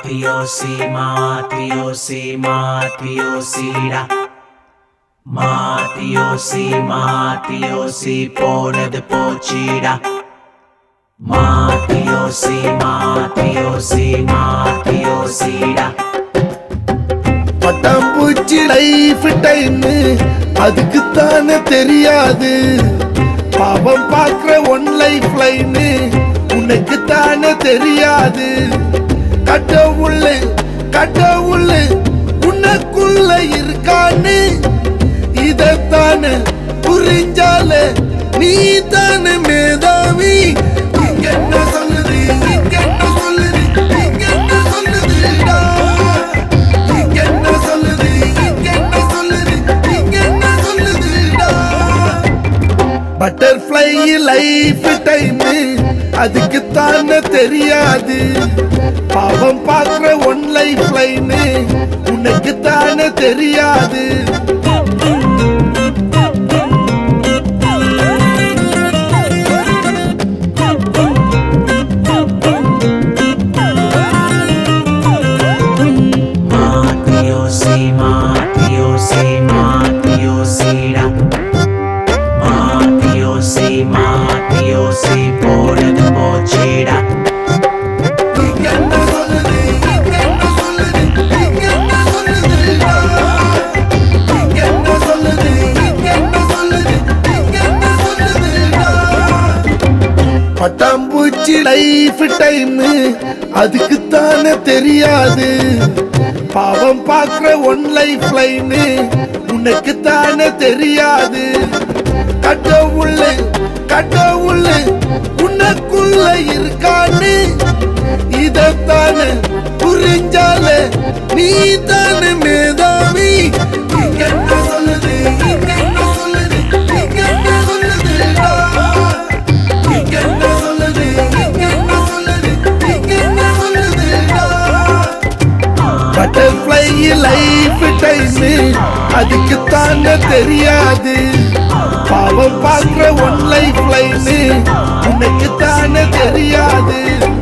மாத்தியோசி மாத்தியோசி மாத்தியோசிடா மாத்தியோசி மாத்தியோசி போனது போச்சிடா மாத்தியோசி மாத்தியோசி மாத்தியோசிடா பட்டாம்பூச்சி life time அதுக்கு தானே தெரியாது பாவம் பார்க்கிற ஒன் லைஃப் லைன் உனக்கு தானே தெரியாது கடவுள் கடவுள் உனக்குள்ள இருக்கான்னு இதத்தானே புரிஞ்சால நீ தானே மேதாவி இங்க என்ன சொல்லுது இங்க என்ன சொல்லுது இங்க என்ன சொல்லுதுடா இங்க என்ன சொல்லுது இங்க என்ன சொல்லுது இங்க என்ன சொல்லுதுடா பட்டர்ஃப்ளை லைஃப் டைம் அதுக்கு தானே தெரியாது பாவம் பார்க்கிற ஒன் லைஃப் லைன் உனக்கு தானே தெரியாது மாத்தியோசி மாத்தியோசி மாத்தியோசிடா மாத்தியோசி மாத்தியோசி போனது போச்சிடா இங்க என்ன சொல்லுது இங்க என்ன சொல்லுது இங்க என்ன சொல்லுதுடா இங்க என்ன சொல்லுது இங்க என்ன சொல்லுது இங்க என்ன சொல்லுதுடா பட்டாம்பூச்சி லைஃப் டைம் அதுக்கு தானே தெரியாது பாவம் பார்க்கிற ஒன் லைஃப் லைன் உனக்கு தானே தெரியாது கடவுள் கடவுள் உனக்குள்ள இருக்கான்னு இதத்தானே புரிஞ்சால நீ தானே மேதாவி இங்க என்ன சொல்லுது இங்க என்ன சொல்லுது இங்க என்ன சொல்லுதுடா இங்க என்ன சொல்லுது இங்க என்ன சொல்லுது இங்க என்ன சொல்லுதுடா பட்டர்ஃப்ளை லைஃப் டைம் அதுக்கு தானே தெரியாது பாவம் பார்க்கிற ஒன் லைஃப் லைன் உனக்கு தானே தெரியாது